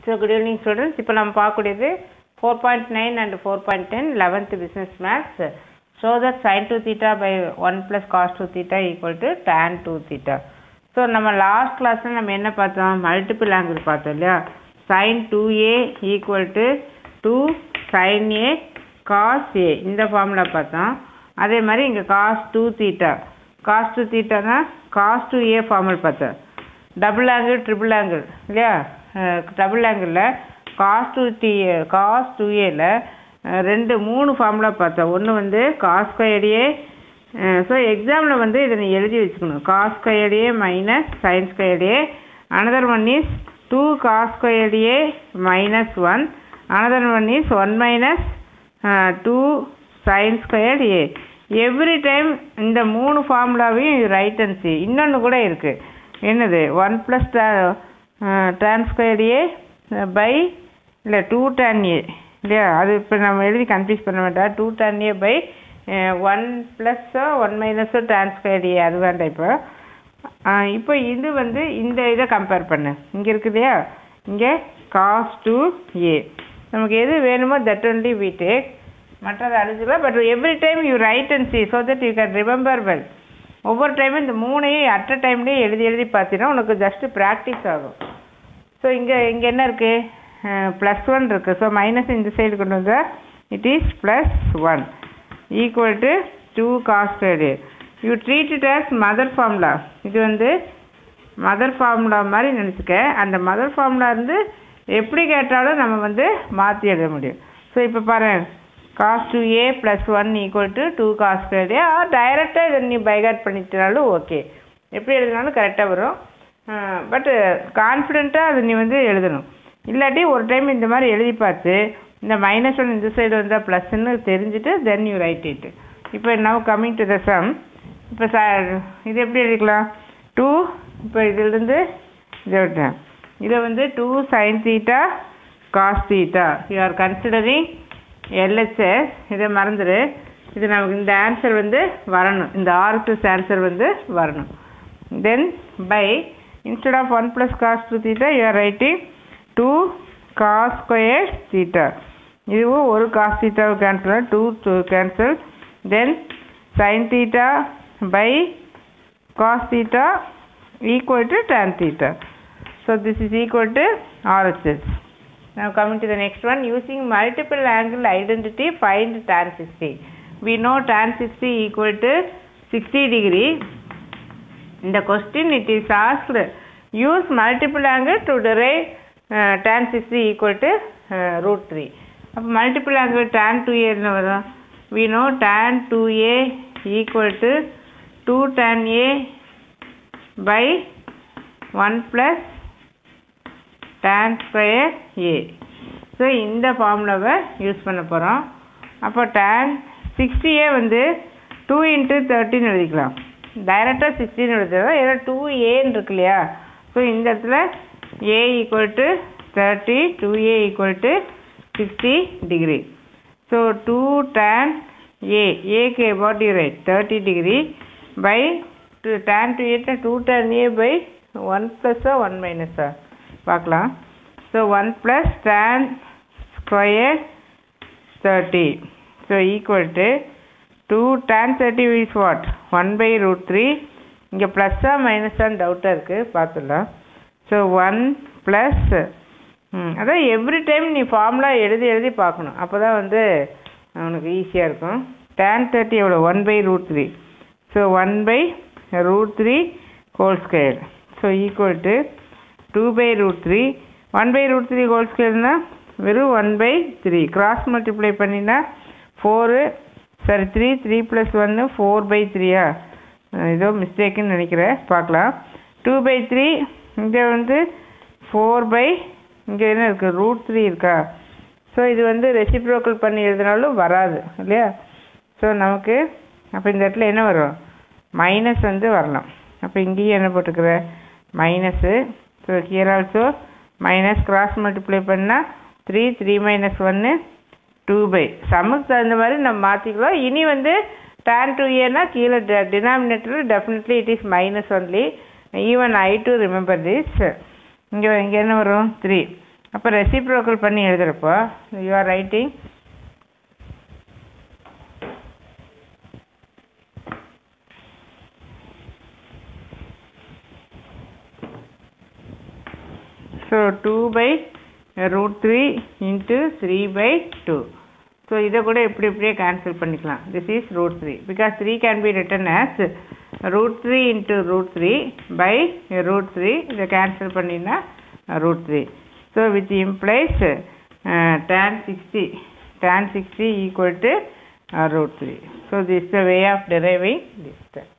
so good evening students இப்போ நம்ம பார்க்கக்கூடியது four point nine and four point ten eleventh business maths so that sine two theta by one plus cos two theta equal to tan two theta so நம்ம last கிளாஸில் நம்ம என்ன பார்த்தோம் multiple angle பார்த்தோம் இல்லையா sine two A equal to two sine A cos A இந்த formula பார்த்தோம் அதே மாதிரி இங்கே cos two theta cos two தீட்டானா காஸ் டூ ஏ ஃபார்முல் பார்த்தோம் டபுள் ஆங்கிள் ட்ரிபிள் ஆங்கிள் இல்லையா டபுள் ஆங்கிளில் cos two T cos two ஏல ரெண்டு மூணு ஃபார்முலா பார்த்தோம் ஒன்று வந்து காஸ் ஸ்கொயர்டியே ஸோ எக்ஸாமில் வந்து இதை நீ எழுதி வச்சுக்கணும் cos squared A minus sine squared A another one is two cos squared A minus one another one is one minus two sine squared A every time இந்த மூணு ஃபார்முலாவையும் ரைட் அண்ட் சி இன்னொன்று கூட இருக்குது என்னது one plus tan square A by இல்லை two tan A இல்லையா அது இப்போ நம்ம எழுதி கன்ஃபியூஸ் பண்ண வேண்டாம் two tan A by one ப்ளஸ்ஸோ ஒன் மைனஸோ டேன் ஸ்கொயர் ஏ அது வேண்டாம் இப்போ இப்போ இது வந்து இந்த இதை கம்பேர் பண்ணு இங்கே இருக்கு இல்லையா இங்கே காஸ் டூ ஏ நமக்கு எது வேணுமோ தட் ஒன்லி வி டேக் மற்றது அழிச்சுக்கலாம் but every time you write and see so that you can remember well ஒவ்வொரு டைமும் இந்த மூணையும் அட் அ டைம்லேயே எழுதி எழுதி பார்த்தீங்கன்னா உனக்கு ஜஸ்ட்டு ப்ராக்டிஸ் ஆகும் ஸோ இங்கே இங்கே என்ன இருக்குது ப்ளஸ் ஒன் இருக்குது ஸோ மைனஸ் இந்த சைடு கொண்டு வந்தால் it is plus one equal to two cos squared you treat it as mother formula இது வந்து மதர் ஃபார்முலா மாதிரி நினச்சிக்க அந்த மதர் ஃபார்முலா இருந்து எப்படி கேட்டாலும் நம்ம வந்து மாற்றி எழுத முடியும் ஸோ இப்போ பாரு cos two A plus one equal to two cos square or டைரெக்டாக இதை நீ பைகாட் பண்ணிட்டனாலும் ஓகே எப்படி எழுதினாலும் கரெக்டாக வரும் பட்டு கான்ஃபிடெண்ட்டாக அது நீ வந்து எழுதணும் இல்லாட்டி ஒரு டைம் இந்த மாதிரி எழுதி பார்த்து இந்த மைனஸ் ஒன் இந்த சைடு வந்தால் ப்ளஸ்ன்னு தெரிஞ்சுட்டு தென் யூ ரைட் இட் இப்போ now coming to the sum இப்போ ச இது எப்படி எழுதிக்கலாம் டூ இப்போ இதிலிருந்து இதை விட்டேன் இதை வந்து two sine theta cos theta you are considering LHS இதை மறந்துடு இது நமக்கு இந்த ஆன்சர் வந்து வரணும் இந்த ஆர்எஸ்எஸ் ஆன்சர் வந்து வரணும் then by instead of 1 plus cos 2 theta you are writing 2 cos square theta இதுவும் ஒரு cos theta cancel 2 to cancel then sin theta by cos theta equal to tan theta so this is equal to RHS now coming to the next one using multiple angle identity find tan 60 we know tan 60 equal to 60 degree in the question it is asked use multiple angle to derive uh, tan 60 equal to uh, root 3 அப்போ multiple angle tan 2a என்ன வரும் we know tan 2a equal to 2 tan a by 1 plus tan square a so இந்த ஃபார்முலாவை use பண்ண போகிறோம் அப்போ tan 60a வந்து two into தேர்ட்டின்னு எழுதிக்கலாம் டைரெக்டாக சிக்ஸ்டின் எழுதுறோம் ஏன்னா டூ ஏன்னு இருக்கு இல்லையா ஸோ இந்த இடத்துல A equal to thirty two A equal to sixty degree so two tan A ஏக்கு about you write thirty degree by two tan two ஏட்டா two tan A by one ப்ளஸ்ஸா ஒன் மைனஸா பார்க்கலாம் so one plus tan square thirty so equal to two tan thirty is what one by root three இங்கே ப்ளஸ்ஸா மைனஸான்னு டவுட்டாக இருக்குது பார்த்துடலாம் ஸோ ஒன் ப்ளஸ் அதான் எவ்ரி டைம் நீ ஃபார்முலா எழுதி எழுதி பார்க்கணும் அப்போ தான் வந்து உனக்கு ஈஸியாக இருக்கும் டேன் தேர்ட்டி எவ்வளோ one by root three so one by root three whole square so equal to two by root three one by root three whole ஸ்கொயர்னால் வெறும் one by three cross multiply பண்ணினா ஃபோரு சரி three three plus ஒன்று four by த்ரீயா ஏதோ மிஸ்டேக்குன்னு நினைக்கிறேன் பார்க்கலாம் டூ பை த்ரீ இங்கே வந்து ஃபோர் பை இங்கே என்ன இருக்குது ரூட் த்ரீ இருக்கா ஸோ இது வந்து ரெசிப்ரோக்கல் பண்ணி எழுதினாலும் வராது இல்லையா ஸோ நமக்கு அப்போ இந்த இடத்துல என்ன வரும் மைனஸ் வந்து வரலாம் அப்போ இங்கேயும் என்ன போட்டுக்கிற minus so here also minus cross multiply பண்ணால் த்ரீ த்ரீ மைனஸ் ஒன்று டூ பை சம்முக்கு தகுந்த மாதிரி நம்ம மாற்றிக்கலாம் இனி வந்து டேன் டூ ஏனா கீழே denominator definitely it is minus only even I to remember this இங்கே இங்கே என்ன வரும் த்ரீ அப்போ ரெசிப்ரோக்கல் பண்ணி எழுதுகிறப்போ you are writing so two by root three into three by two so இதை கூட இப்படி இப்படியே கேன்சல் பண்ணிக்கலாம் this is root three because three can be written as root three into root three by root three இதை cancel பண்ணினா root three so which implies tan sixty tan sixty equal to root three so this the way of deriving this